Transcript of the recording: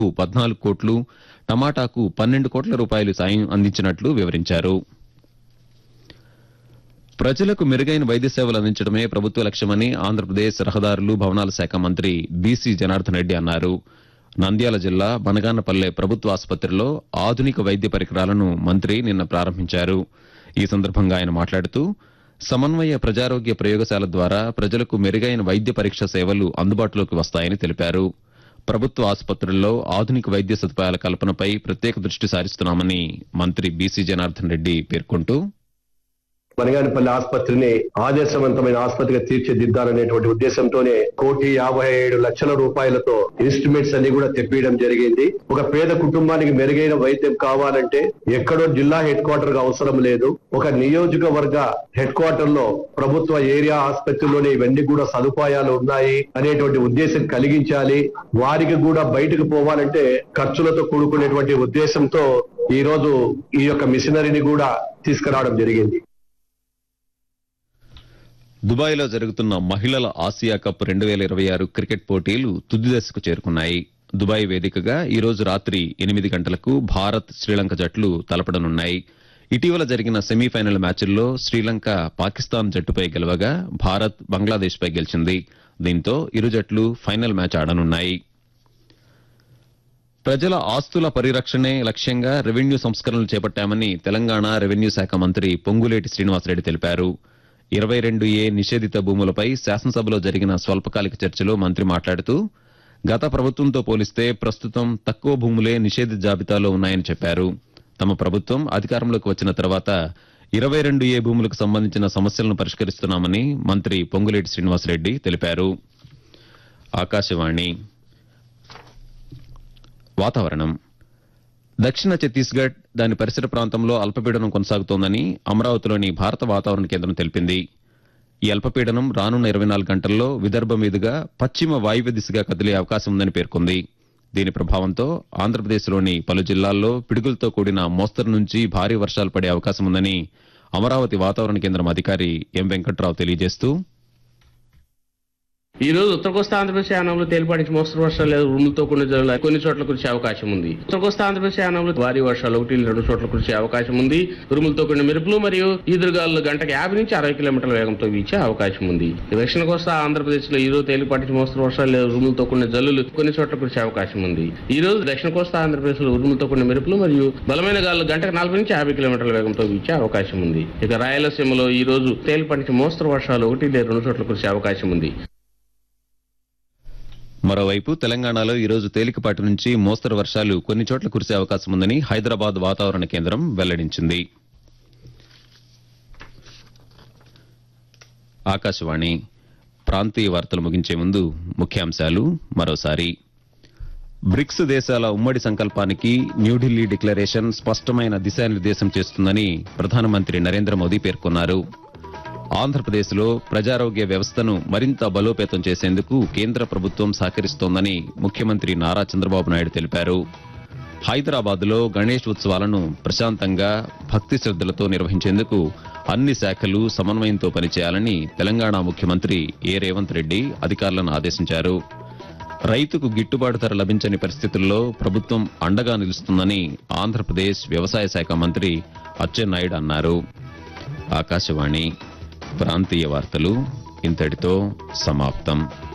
పద్నాలుగు కోట్లు టమాటాకు పన్నెండు కోట్ల రూపాయలు సాయం అందించినట్లు వివరించారు ప్రజలకు మెరుగైన వైద్య సేవలు అందించడమే ప్రభుత్వ లక్ష్యమని ఆంధ్రప్రదేశ్ రహదారులు భవనాల శాఖ మంత్రి బీసీ జనార్దన్ రెడ్డి అన్నారు నంద్యాల జిల్లా బనగానపల్లె ప్రభుత్వ ఆసుపత్రిలో ఆధునిక వైద్య పరికరాలను మంత్రి నిన్న ప్రారంభించారు ఈ సందర్భంగా ఆయన మాట్లాడుతూ సమన్వయ ప్రజారోగ్య ప్రయోగశాల ద్వారా ప్రజలకు మెరుగైన వైద్య పరీక్ష సేవలు అందుబాటులోకి వస్తాయని తెలిపారు ప్రభుత్వ ఆసుపత్రుల్లో ఆధునిక వైద్య సదుపాయాల కల్పనపై ప్రత్యేక దృష్టి సారిస్తున్నామని మంత్రి బీసీ జనార్దన్ రెడ్డి పేర్కొంటూ బనగానపల్లి ఆసుపత్రిని ఆదర్శవంతమైన ఆసుపత్రిగా తీర్చిదిద్దాలనేటువంటి ఉద్దేశంతోనే కోటి యాభై ఏడు లక్షల రూపాయలతో ఇన్స్ట్రుమెంట్స్ అన్ని కూడా తెప్పియడం జరిగింది ఒక పేద కుటుంబానికి మెరుగైన వైద్యం కావాలంటే ఎక్కడో జిల్లా హెడ్ క్వార్టర్ అవసరం లేదు ఒక నియోజకవర్గ హెడ్ క్వార్టర్ లో ప్రభుత్వ ఏరియా ఆసుపత్రిలోనే ఇవన్నీ కూడా సదుపాయాలు ఉన్నాయి అనేటువంటి ఉద్దేశం కలిగించాలి వారికి కూడా బయటకు పోవాలంటే ఖర్చులతో కూడుకునేటువంటి ఉద్దేశంతో ఈ రోజు ఈ యొక్క మిషనరీని కూడా తీసుకురావడం జరిగింది దుబాయ్లో జరుగుతున్న మహిళల ఆసియా కప్ రెండు వేల ఇరవై ఆరు క్రికెట్ పోటీలు తుది దశకు చేరుకున్నాయి దుబాయ్ వేదికగా ఈ రోజు రాత్రి ఎనిమిది గంటలకు భారత్ శ్రీలంక జట్లు తలపడనున్నాయి ఇటీవల జరిగిన సెమీఫైనల్ మ్యాచ్ల్లో శ్రీలంక పాకిస్తాన్ జట్టుపై గెలవగా భారత్ బంగ్లాదేశ్పై గెలిచింది దీంతో ఇరు జట్లు ఫైనల్ మ్యాచ్ ఆడనున్నాయి ప్రజల ఆస్తుల పరిరక్షణే లక్ష్యంగా రెవెన్యూ సంస్కరణలు చేపట్టామని తెలంగాణ రెవెన్యూ శాఖ మంత్రి పొంగులేటి శ్రీనివాసరెడ్డి తెలిపారు ఇరవై రెండు ఏ నిషేధిత భూములపై శాసనసభలో జరిగిన స్వల్పకాలిక చర్చలో మంత్రి మాట్లాడుతూ గత ప్రభుత్వంతో పోలిస్తే ప్రస్తుతం తక్కువ భూములే నిషేధిత జాబితాలో ఉన్నాయని చెప్పారు తమ ప్రభుత్వం అధికారంలోకి వచ్చిన తర్వాత ఇరవై రెండు ఏ భూములకు సంబంధించిన సమస్యలను పరిష్కరిస్తున్నామని మంత్రి పొంగులేటి శ్రీనివాసరెడ్డి తెలిపారు ఆకాశవాణి వాతావరణం దక్షిణ ఛత్తీస్గఢ్ దాని పరిసర ప్రాంతంలో అల్పపీడనం కొనసాగుతోందని అమరావతిలోని భారత వాతావరణ కేంద్రం తెలిపింది ఈ అల్పపీడనం రానున్న ఇరవై నాలుగు గంటల్లో విదర్భ మీదుగా పశ్చిమ వాయువ్య దిశగా కదిలే అవకాశం ఉందని పేర్కొంది దీని ప్రభావంతో ఆంధ్రప్రదేశ్లోని పలు జిల్లాల్లో పిడుగులతో కూడిన మోస్తరు నుంచి భారీ వర్షాలు పడే అవకాశం ఉందని అమరావతి వాతావరణ కేంద్రం అధికారి ఎం వెంకట్రావు తెలియజేస్తూ ఈ రోజు ఉత్తర కోస్తా ఆంధ్రప్రదేశ్ యానంలో తేలిపాటి నుంచి మోస్తరు వర్షాలు లేదా ఉరుములతో కొన్ని జల్లులు కొన్ని చోట్ల కురిసే అవకాశం ఉంది ఉత్తర కోస్తా ఆంధ్రప్రదేశ్ యానంలో భారీ వర్షాలు ఒకటి రెండు చోట్ల కురిసే అవకాశం ఉంది ఉరుములతో కొన్ని మెరుపులు మరియు ఈదురుగాలు గంటకు యాభై నుంచి అరవై కిలోమీటర్ల వేగంతో వీచే అవకాశం ఉంది దక్షిణ కోస్తా ఆంధ్రప్రదేశ్ లో ఈ రోజు తేలిపాటి నుంచి మోస్తరు వర్షాలు లేదా ఉరుములతో కొన్ని జల్లులు కొన్ని చోట్ల కురిసే అవకాశం ఉంది ఈ రోజు దక్షిణ కోస్తా ఆంధ్రప్రదేశ్ లో ఉరుములతో కొన్ని మెరుపులు మరియు బలమైన గాలు గంటకు నలభై నుంచి యాభై కిలోమీటర్ల వేగంతో వీచే అవకాశం ఉంది ఇక రాయలసీమలో ఈ రోజు తేలిపాటి నుంచి మోస్తరు వర్షాలు ఒకటి లేదా రెండు చోట్ల కురిసే అవకాశం ఉంది మరోవైపు తెలంగాణలో ఈ రోజు తేలికపాటి నుంచి మోస్తరు వర్షాలు కొన్ని చోట్ల కురిసే అవకాశం ఉందని హైదరాబాద్ వాతావరణ కేంద్రం వెల్లడించింది ఆకాశవాణి ప్రాంతీయ వార్తలు ముగించే ముందు ముఖ్యాంశాలు మరోసారి బ్రిక్స్ దేశాల ఉమ్మడి సంకల్పానికి న్యూఢిల్లీ డిక్లరేషన్ స్పష్టమైన దిశానిర్దేశం చేస్తుందని ప్రధానమంత్రి నరేంద్ర మోదీ పేర్కొన్నారు ఆంధ్రప్రదేశ్లో ప్రజారోగ్య వ్యవస్థను మరింత బలోపేతం చేసేందుకు కేంద్ర ప్రభుత్వం సహకరిస్తోందని ముఖ్యమంత్రి నారా చంద్రబాబు నాయుడు తెలిపారు హైదరాబాద్లో గణేష్ ఉత్సవాలను ప్రశాంతంగా భక్తి శ్రద్దలతో నిర్వహించేందుకు అన్ని శాఖలు సమన్వయంతో పనిచేయాలని తెలంగాణ ముఖ్యమంత్రి ఏ రేవంత్ రెడ్డి అధికారులను ఆదేశించారు రైతుకు గిట్టుబాటు ధర లభించని పరిస్థితుల్లో ప్రభుత్వం అండగా నిలుస్తుందని ఆంధ్రప్రదేశ్ వ్యవసాయ శాఖ మంత్రి అచ్చెన్నాయుడు అన్నారు ఆకాశవాణి ప్రాంతీయ వార్తలు ఇంతటితో సమాప్తం